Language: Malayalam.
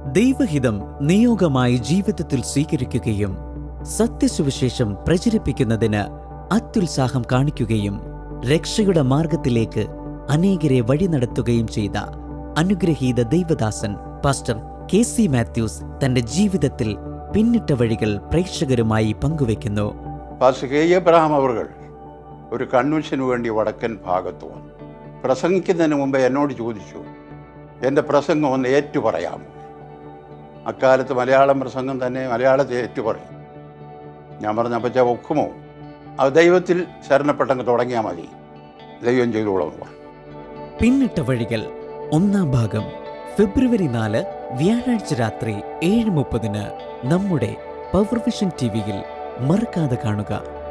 ദൈവഹിതം നിയോഗമായി ജീവിതത്തിൽ സ്വീകരിക്കുകയും സത്യസുവിശേഷം പ്രചരിപ്പിക്കുന്നതിന് അത്യുത്സാഹം കാണിക്കുകയും രക്ഷയുടെ മാർഗത്തിലേക്ക് അനേകരെ വഴി നടത്തുകയും ചെയ്ത അനുഗ്രഹീത ദൈവദാസൻ പാസ്റ്റർ കെ സി മാത്യൂസ് തന്റെ ജീവിതത്തിൽ പിന്നിട്ട വഴികൾ പ്രേക്ഷകരുമായി പങ്കുവെക്കുന്നു പാസ്റ്റർ കെ എബ്രഹാം അവർ ഒരു കൺവെൻഷന് വേണ്ടി വടക്കൻ ഭാഗത്ത് വന്നു പ്രസംഗിക്കുന്നതിന് മുമ്പ് എന്നോട് ചോദിച്ചു എൻ്റെ പ്രസംഗം ഒന്ന് ഏറ്റു പറയാമോ അക്കാലത്ത് മലയാളം പ്രസംഗം തന്നെ മലയാളത്തെ ഏറ്റു പറയും ഞാൻ പറഞ്ഞ അപ്പച്ച ഒക്കുമോ അത് ദൈവത്തിൽ ശരണപ്പെട്ടങ്ങ് തുടങ്ങിയാൽ മതി ദൈവം ചെയ്തോളാം എന്ന് പറഞ്ഞു പിന്നിട്ട വഴികൾ ഒന്നാം ഭാഗം ഫെബ്രുവരി നാല് വ്യാഴാഴ്ച രാത്രി ഏഴ് മുപ്പതിന് നമ്മുടെ പവർ വിഷൻ ടി വിയിൽ മറക്കാതെ കാണുക